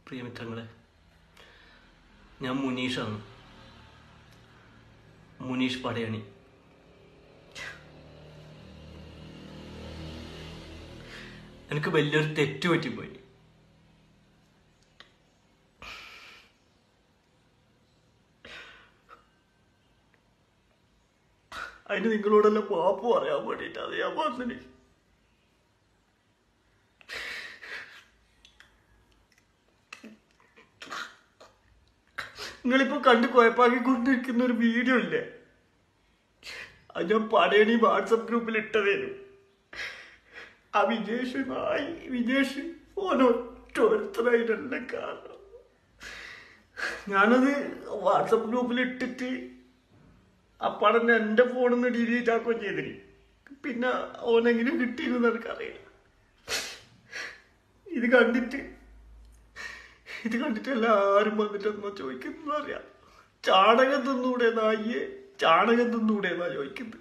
പ്രിയമിത്രങ്ങളെ ഞാൻ മുനീഷാണ് മുനീഷ് പടയണി എനിക്ക് വലിയൊരു തെറ്റ് പറ്റിപ്പോയി അതിന് നിങ്ങളോടെല്ലാം പാപ്പ് പറയാൻ വേണ്ടിയിട്ടാണ് ഞാൻ വന്നിന് നിങ്ങളിപ്പോ കണ്ട് കുഴപ്പാക്കി കൊണ്ടിരിക്കുന്ന ഒരു വീഡിയോ ഇല്ലേ അത് ഞാൻ പടയണി വാട്സപ്പ് ഗ്രൂപ്പിൽ ഇട്ടതേനു ആ വിജേഷ് നായി വിജേഷ് ഓനൊറ്റൊരുത്തരായിട്ടല്ല കാരണം ഞാനത് വാട്സപ്പ് ഗ്രൂപ്പിൽ ഇട്ടിട്ട് ആ പടം എൻ്റെ ഫോണിൽ നിന്ന് ഡിലീറ്റ് ആക്കുകയും ചെയ്തിന് പിന്നെ ഓനെങ്ങനെ കിട്ടിയെന്ന് എനിക്കറിയില്ല ഇത് കണ്ടിട്ട് ഇത് കണ്ടിട്ട് എല്ലാവരും വന്നിട്ട് എന്നാ ചോദിക്കുന്നത് അറിയാം ചാണകം തിന്നൂടെ നായിയെ ചാണകം തിന്നൂടെ എന്നാ ചോദിക്കുന്നത്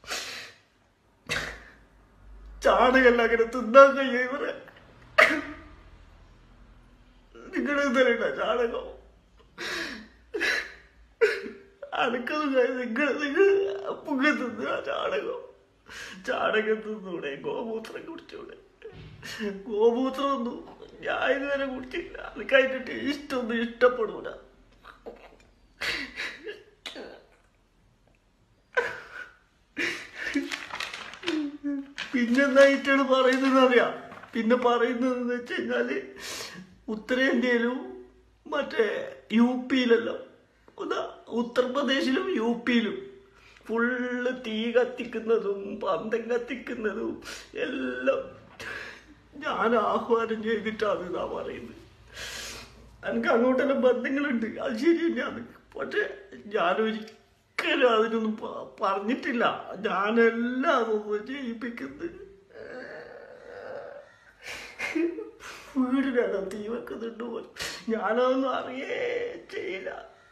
ചാണകല്ല അങ്ങനെ തിന്നാൻ കഴിയ ഇവരെ നിങ്ങൾ തരണ്ട ചാണകം അനക്കത് നിങ്ങൾ നിങ്ങൾ പുക തിന്നുക ചാണകം ചാണകം തിന്നൂടെ ഗോമൂത്രം കുടിച്ചൂടെ ഗോമൂത്രം ഒന്നും ഞാൻ ഇതുവരെ കുടിച്ചില്ല അത് കഴിഞ്ഞിട്ട് ഇഷ്ടമൊന്നും ഇഷ്ടപ്പെടൂല പിന്നെന്തായിട്ടാണ് പറയുന്നത് അറിയാം പിന്നെ പറയുന്നത് വെച്ച് കഴിഞ്ഞാല് ഉത്തരേന്ത്യയിലും മറ്റേ യു പിയിലല്ലോ ഒന്ന് ഉത്തർപ്രദേശിലും യു പിയിലും ഫുള്ള് തീ കത്തിക്കുന്നതും പന്തം കത്തിക്കുന്നതും എല്ലാം ഞാൻ ആഹ്വാനം ചെയ്തിട്ടാണ് ഇതാ പറയുന്നത് എനിക്ക് അങ്ങോട്ടെല്ലാം ബന്ധങ്ങളുണ്ട് അത് ശരി തന്നെയാണ് പക്ഷെ ഞാനൊരിക്കലും അതിനൊന്നും പ- പറഞ്ഞിട്ടില്ല ഞാനെല്ലാം അതൊന്നും ചെയ്യിപ്പിക്കുന്നത് വീടിനകം തീ വെക്കുന്നുണ്ട് പോലും ഞാനതൊന്നും അറിയേ ചെയ്യില്ല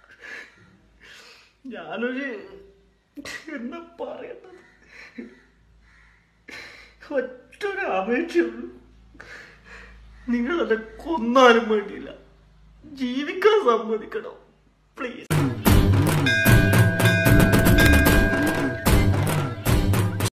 ഞാനൊരു എന്താ പറയുന്നത് ഒറ്റൊരു അപേക്ഷയുള്ളൂ നിങ്ങളെന്നെ കൊന്നാലും വേണ്ടിയില്ല ജീവിക്കാൻ സമ്മതിക്കണം പ്ലീസ്